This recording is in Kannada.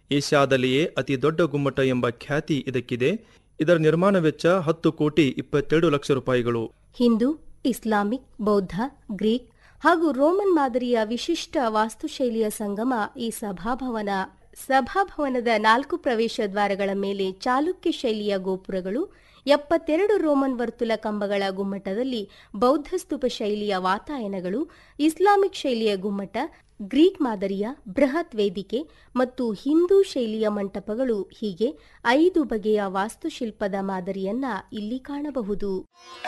ಏಷ್ಯಾದಲ್ಲಿಯೇ ಅತಿ ದೊಡ್ಡ ಗುಮ್ಮಟ ಎಂಬ ಖ್ಯಾತಿ ಇದಕ್ಕಿದೆ ಇದರ ನಿರ್ಮಾಣ ವೆಚ್ಚ ಹತ್ತು ಕೋಟಿ ಇಪ್ಪತ್ತೆರಡು ಲಕ್ಷ ರೂಪಾಯಿಗಳು ಹಿಂದೂ ಇಸ್ಲಾಮಿಕ್ ಬೌದ್ಧ ಗ್ರೀಕ್ ಹಾಗೂ ರೋಮನ್ ಮಾದರಿಯ ವಿಶಿಷ್ಟ ವಾಸ್ತುಶೈಲಿಯ ಸಂಗಮ ಈ ಸಭಾಭವನ ಸಭಾಭವನದ ನಾಲ್ಕು ಪ್ರವೇಶ ದ್ವಾರಗಳ ಮೇಲೆ ಚಾಲುಕ್ಯ ಶೈಲಿಯ ಗೋಪುರಗಳು ಎಪ್ಪತ್ತೆರಡು ರೋಮನ್ ವರ್ತುಲ ಕಂಬಗಳ ಗುಮ್ಮಟದಲ್ಲಿ ಬೌದ್ಧ ಸ್ತೂಪ ಶೈಲಿಯ ವಾತಾಯನಗಳು ಇಸ್ಲಾಮಿಕ್ ಶೈಲಿಯ ಗುಮ್ಮಟ ಗ್ರೀಕ್ ಮಾದರಿಯ ಬೃಹತ್ ವೇದಿಕೆ ಮತ್ತು ಹಿಂದೂ ಶೈಲಿಯ ಮಂಟಪಗಳು ಹೀಗೆ ಐದು ಬಗೆಯ ವಾಸ್ತುಶಿಲ್ಪದ ಮಾದರಿಯನ್ನ ಇಲ್ಲಿ ಕಾಣಬಹುದು